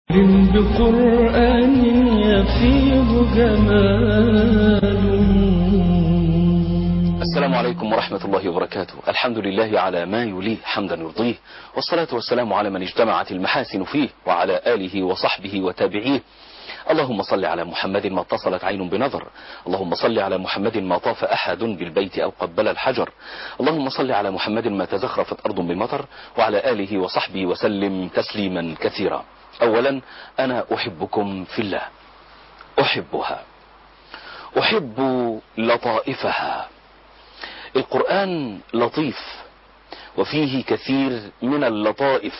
بقرآن يفيض جماله السلام عليكم ورحمة الله وبركاته الحمد لله على ما يليه حمدا يرضيه والصلاة والسلام على من اجتمعت المحاسن فيه وعلى آله وصحبه وتابعيه اللهم صل على محمد ما اتصلت عين بنظر اللهم صل على محمد ما طاف أحد بالبيت أو قبل الحجر اللهم صل على محمد ما تزخرفت أرض بمطر وعلى آله وصحبه وسلم تسليما كثيرا أولا أنا أحبكم في الله أحبها أحب لطائفها القرآن لطيف وفيه كثير من اللطائف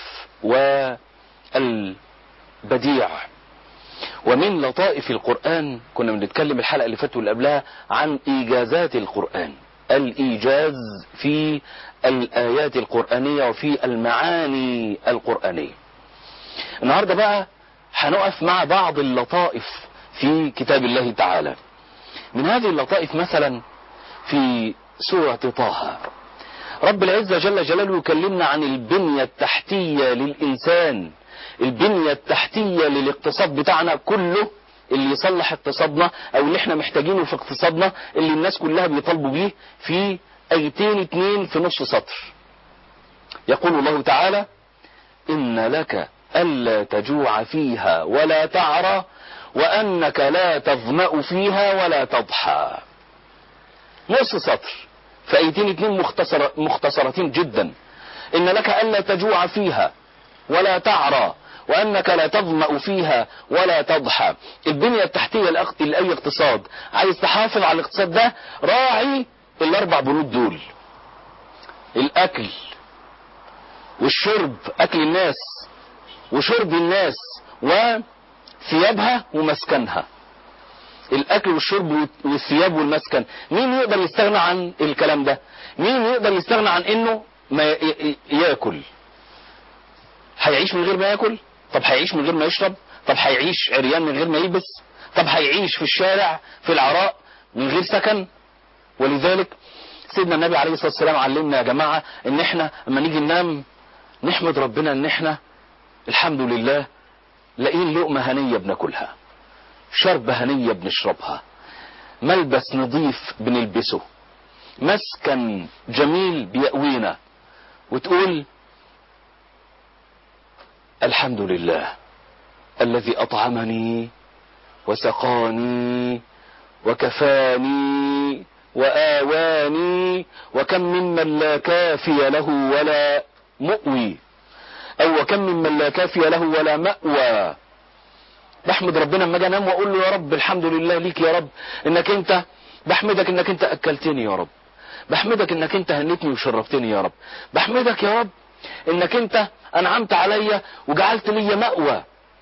والبديع ومن لطائف القرآن كنا بنتكلم الحلقة اللي فاتت واللي قبلها عن إيجازات القرآن الإيجاز في الآيات القرآنية وفي المعاني القرآنية النهاردة بقى هنقف مع بعض اللطائف في كتاب الله تعالى من هذه اللطائف مثلا في سورة طه رب العزة جل جلاله يكلمنا عن البنية التحتية للإنسان البنية التحتية للاقتصاد بتاعنا كله اللي يصلح اقتصادنا او اللي احنا محتاجينه في اقتصادنا اللي الناس كلها بيطالبوا بيه في ايتين اتنين في نص سطر يقول الله تعالى ان لك الا تجوع فيها ولا تعرى وانك لا تظمأ فيها ولا تضحى نص سطر في ايتين اتنين مختصر مختصرتين جدا ان لك الا تجوع فيها ولا تعرى وانك لا تظمأ فيها ولا تضحى البنية التحتية لأي اقتصاد عايز تحافظ على الاقتصاد ده راعي الاربع بنود دول الاكل والشرب اكل الناس وشرب الناس وثيابها ومسكنها الاكل والشرب والثياب والمسكن مين يقدر يستغنى عن الكلام ده مين يقدر يستغنى عن انه ما ياكل هيعيش من غير ما ياكل طب هيعيش من غير ما يشرب طب هيعيش عريان من غير ما يلبس طب هيعيش في الشارع في العراء من غير سكن ولذلك سيدنا النبي عليه الصلاة والسلام علمنا يا جماعة ان احنا لما نيجي ننام نحمد ربنا ان احنا الحمد لله لاقيين لقمة هنية بناكلها شربة هنية بنشربها ملبس نظيف بنلبسه مسكن جميل بيأوينا وتقول الحمد لله الذي أطعمني وسقاني وكفاني وآواني وكم ممن لا كافي له ولا مؤوي أو وكم ممن لا كافي له ولا مأوى بحمد ربنا لما اجي انام واقول له يا رب الحمد لله ليك يا رب انك انت بحمدك انك انت اكلتني يا رب بحمدك انك انت هنتني وشرفتني يا رب بحمدك يا رب انك انت انعمت عليا وجعلت لي مأوى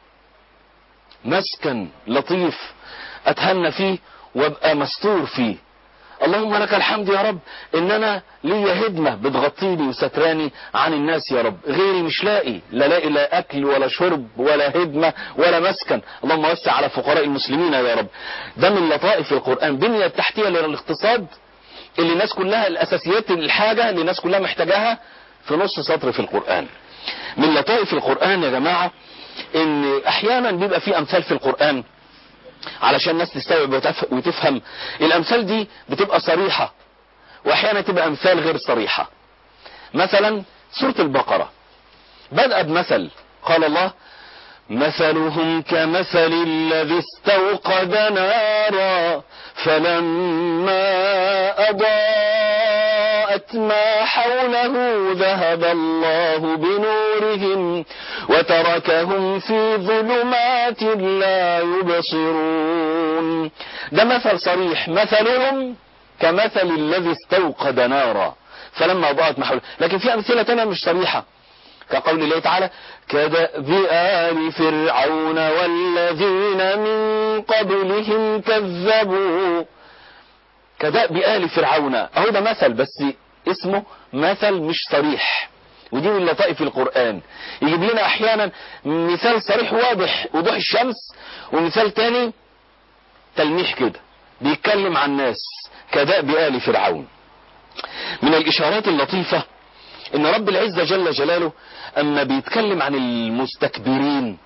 مسكن لطيف اتهنى فيه وابقى مستور فيه اللهم لك الحمد يا رب ان انا ليا هدمة بتغطيني وستراني عن الناس يا رب غيري مش لاقي لا لاقي لا اكل ولا شرب ولا هدمة ولا مسكن اللهم وسع على فقراء المسلمين يا رب ده من لطائف القرآن بنية التحتية للاقتصاد اللي الناس كلها الاساسيات الحاجة اللي الناس كلها محتاجاها في نص سطر في القرآن من لطائف القرآن يا جماعة ان احيانا بيبقى في امثال في القرآن علشان الناس تستوعب وتفهم الامثال دي بتبقى صريحة واحيانا تبقى امثال غير صريحة مثلا سورة البقرة بدأ بمثل قال الله مثلهم كمثل الذي استوقد نارا فلما أضاءت ما حوله ذهب الله بنورهم وتركهم في ظلمات لا يبصرون ده مثل صريح مثلهم كمثل الذي استوقد نارا فلما أضاءت ما حوله لكن في أمثلة تانية مش صريحة كقول الله تعالى كدأب آل فرعون والذين من قبلهم كذبوا كدأب آل فرعون أهو ده مثل بس اسمه مثل مش صريح ودي من لطائف القرآن يجيب لنا أحيانا مثال صريح واضح وضوح الشمس ومثال تاني تلميح كده بيتكلم عن ناس كدأب آل فرعون من الإشارات اللطيفة ان رب العزة جل جلاله اما بيتكلم عن المستكبرين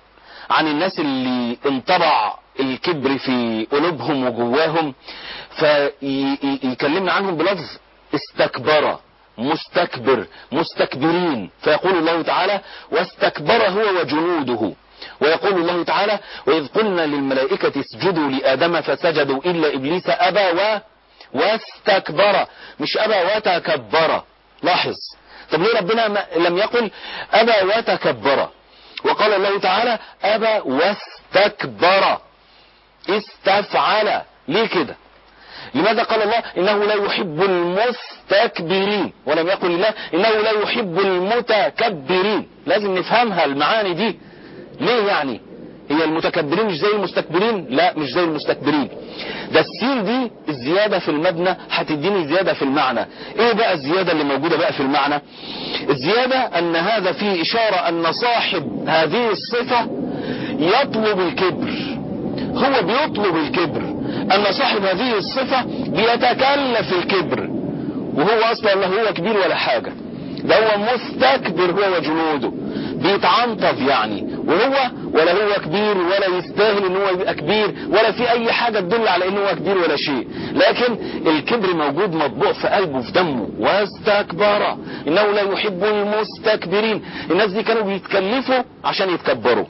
عن الناس اللي انطبع الكبر في قلوبهم وجواهم فيكلمنا عنهم بلفظ استكبر مستكبر مستكبرين فيقول الله تعالى واستكبر هو وجنوده ويقول الله تعالى وإذ قلنا للملائكة اسجدوا لآدم فسجدوا إلا إبليس أبى و واستكبر مش أبى وتكبر لاحظ طب ليه ربنا ما لم يقل أبى وتكبر وقال الله تعالى أبى واستكبر استفعل ليه كده لماذا قال الله إنه لا يحب المستكبرين ولم يقل الله إنه لا يحب المتكبرين لازم نفهمها المعاني دي ليه يعني هي المتكبرين مش زي المستكبرين لا مش زي المستكبرين ده السين دي الزيادة في المبنى هتديني زيادة في المعنى ايه بقى الزيادة اللي موجودة بقى في المعنى الزيادة ان هذا فيه اشارة ان صاحب هذه الصفة يطلب الكبر هو بيطلب الكبر ان صاحب هذه الصفة بيتكلف الكبر وهو اصلا لا هو كبير ولا حاجة ده هو مستكبر هو وجنوده بيتعنطف يعني وهو ولا هو كبير ولا يستاهل ان هو يبقى كبير ولا في اي حاجة تدل على ان هو كبير ولا شيء لكن الكبر موجود مطبوع في قلبه في دمه واستكبر انه لا يحب المستكبرين الناس دي كانوا بيتكلفوا عشان يتكبروا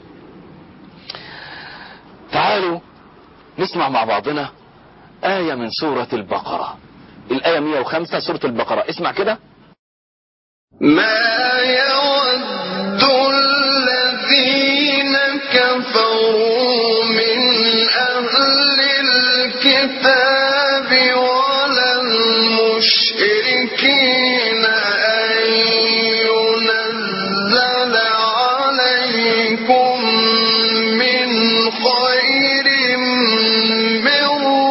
تعالوا نسمع مع بعضنا آية من سورة البقرة الآية 105 سورة البقرة اسمع كده ما يود الذين كفروا من أهل الكتاب ولا المشركين أن ينزل عليكم من خير من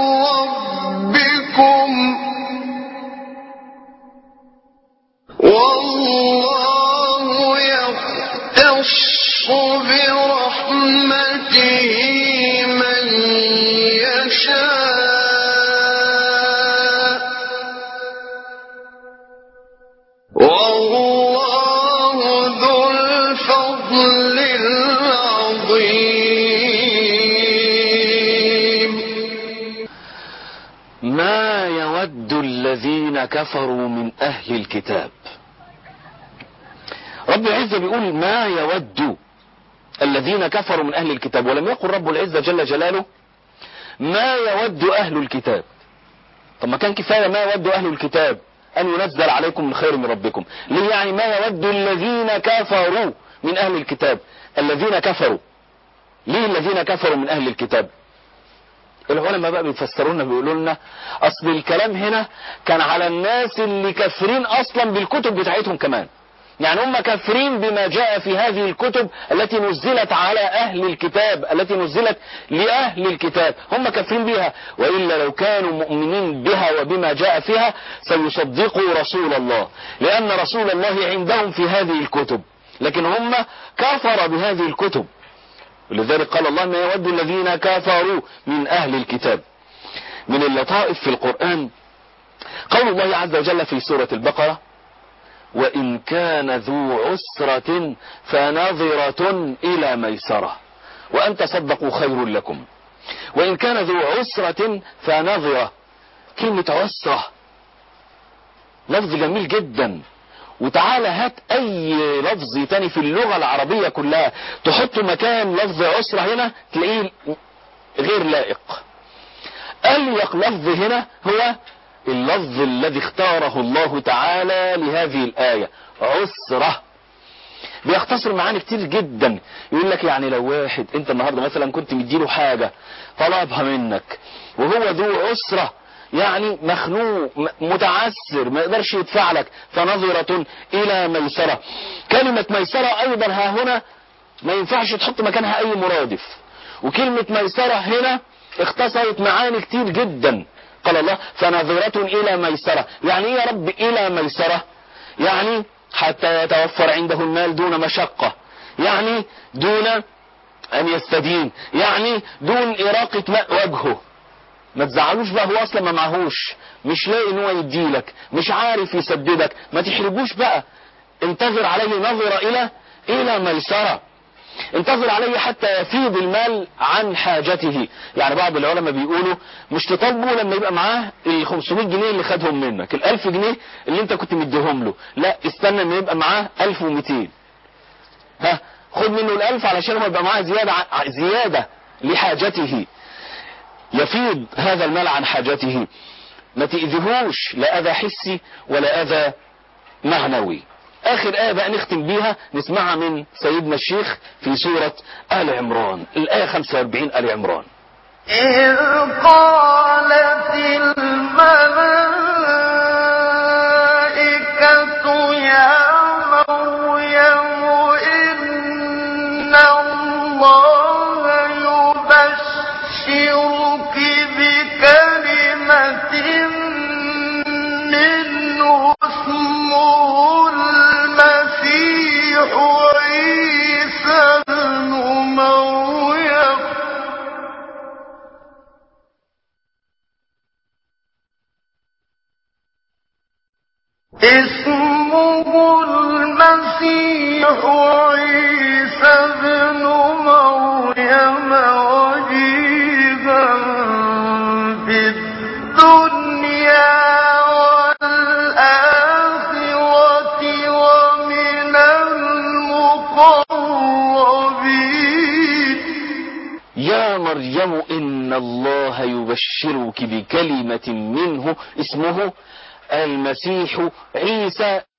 ربكم والله يختص برحمته من يشاء والله ذو الفضل العظيم ما يود الذين كفروا من أهل الكتاب رب العزة بيقول ما يود الذين كفروا من أهل الكتاب ولم يقل رب العزة جل جلاله ما يود أهل الكتاب طب ما كان كفاية ما يود أهل الكتاب أن ينزل عليكم من خير من ربكم ليه يعني ما يود الذين كفروا من أهل الكتاب الذين كفروا ليه الذين كفروا من أهل الكتاب العلماء بقى بيفسروا لنا بيقولوا لنا اصل الكلام هنا كان على الناس اللي كافرين اصلا بالكتب بتاعتهم كمان يعني هم كافرين بما جاء في هذه الكتب التي نزلت على اهل الكتاب التي نزلت لاهل الكتاب هم كافرين بها والا لو كانوا مؤمنين بها وبما جاء فيها سيصدقوا رسول الله لان رسول الله عندهم في هذه الكتب لكن هم كفر بهذه الكتب ولذلك قال الله ما يود الذين كفروا من أهل الكتاب من اللطائف في القرآن قول الله عز وجل في سورة البقرة وإن كان ذو عسرة فنظرة إلى ميسرة وأن تصدقوا خير لكم وإن كان ذو عسرة فنظرة كلمة عسرة لفظ جميل جدا وتعالى هات اي لفظ تاني في اللغة العربية كلها تحط مكان لفظ عسرة هنا تلاقيه غير لائق اليق لفظ هنا هو اللفظ الذي اختاره الله تعالى لهذه الآية عسرة بيختصر معاني كتير جدا يقول لك يعني لو واحد انت النهاردة مثلا كنت مديله حاجة طلبها منك وهو ذو عسرة يعني مخنوق متعسر ما يقدرش يدفع لك فنظرة إلى ميسرة كلمة ميسرة أيضا ها هنا ما ينفعش تحط مكانها أي مرادف وكلمة ميسرة هنا اختصرت معاني كتير جدا قال الله فنظرة إلى ميسرة يعني إيه يا رب إلى ميسرة يعني حتى يتوفر عنده المال دون مشقة يعني دون أن يستدين يعني دون إراقة ماء وجهه ما تزعلوش بقى هو اصلا ما معهوش مش لاقي ان هو يديلك مش عارف يسددك ما تحرجوش بقى انتظر عليه نظرة الى الى ميسرة انتظر علي حتى يفيض المال عن حاجته يعني بعض العلماء بيقولوا مش تطالبه لما يبقى معاه ال 500 جنيه اللي خدهم منك ال 1000 جنيه اللي انت كنت مديهم له لا استنى ان يبقى معاه 1200 ها خد منه ال 1000 علشان هو يبقى معاه زيادة ع- زيادة لحاجته يفيض هذا المال عن حاجته ما تأذيهوش لا أذى حسي ولا أذى معنوي آخر آية بقى نختم بيها نسمعها من سيدنا الشيخ في سورة آل عمران الآية 45 آل عمران إذ قالت الملائكة يا مريم إن الله يبشرك بكلمة منه اسمه المسيح عيسى ابن مريم اسمه المسيح عيسى ابن مريم وجيها في الدنيا والآخرة ومن المقربين يا مريم إن الله يبشرك بكلمة منه اسمه المسيح عيسى